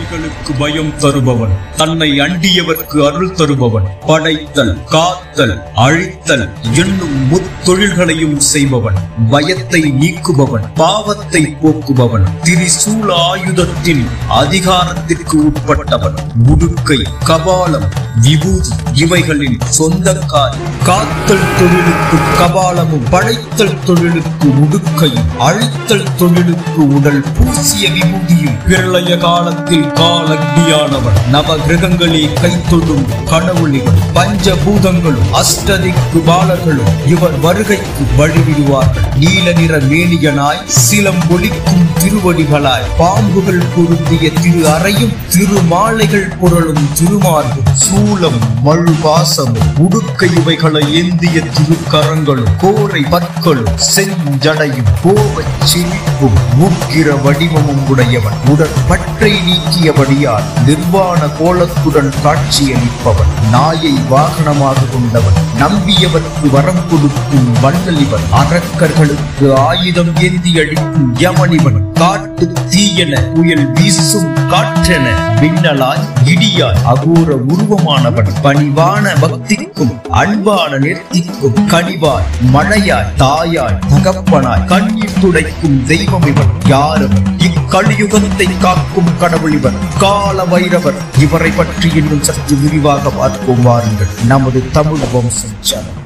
எதிரிகளுக்கு பயம் தருபவன் தன்னை அண்டியவர்க்கு அருள் தருபவன் படைத்தல் காத்தல் அழித்தல் என்னும் முத்தொழில்களையும் செய்பவன் பயத்தை நீக்குபவன் பாவத்தை போக்குபவன் திரிசூல ஆயுதத்தின் அதிகாரத்திற்கு உட்பட்டவன் முடுக்கை கபாலம் விபூதி இவைகளின் சொந்தக்காரி காத்தல் தொழிலுக்கு கபாலமும் படைத்தல் தொழிலுக்கு முடுக்கையும் அழித்தல் தொழிலுக்கு உடல் பூசிய விபூதியும் பிரளய காலத்தில் காலக்னியானவன் நவ கிரகங்களே கைத்தொழும் கடவுளிகள் பஞ்சபூதங்களும் அஷ்டதிக்கு பாலர்களும் இவர் வருகைக்கு வழிவிடுவார்கள் நீல நிற மேனியனாய் சிலம்பொலிக்கும் திருவடிகளாய் பாம்புகள் பொருந்திய திரு அறையும் திருமாலைகள் புரளும் திருமார்பும் சூலம் மழு பாசமும் உடுக்க இவைகளை ஏந்திய திருக்கரங்களும் கோரை பற்களும் செஞ்சடையும் கோபச் சிரிப்பும் உக்கிர வடிவமும் உடையவன் உடன் பற்றை நீக்கியபடியால் நிர்வாண கோலத்துடன் காட்சியளிப்பவன் நாயை வாகனமாக கொண்டவன் நம்பியவர்க்கு வரம் கொடுக்கும் வண்ணலிவன் அரக்கர்களுக்கு ஆயுதம் ஏந்தி அழிக்கும் யமனிவன் காட்டு தீயன புயல் வீசும் காற்றென மின்னலாய் இடியாய் அகோர உருவமானவன் பணிவான பக்திக்கும் அன்பான நேர்த்திக்கும் கனிவாய் மழையாய் தாயாய் தகப்பனாய் கண்ணீர் துடைக்கும் தெய்வம் இவன் யாரும் இக்கலியுகத்தை காக்கும் கடவுள் இவர் கால வைரவர் இவரை பற்றி இன்னும் சற்று விரிவாக பார்ப்போம் வாருங்கள் நமது தமிழ் வம்சம் சேனல்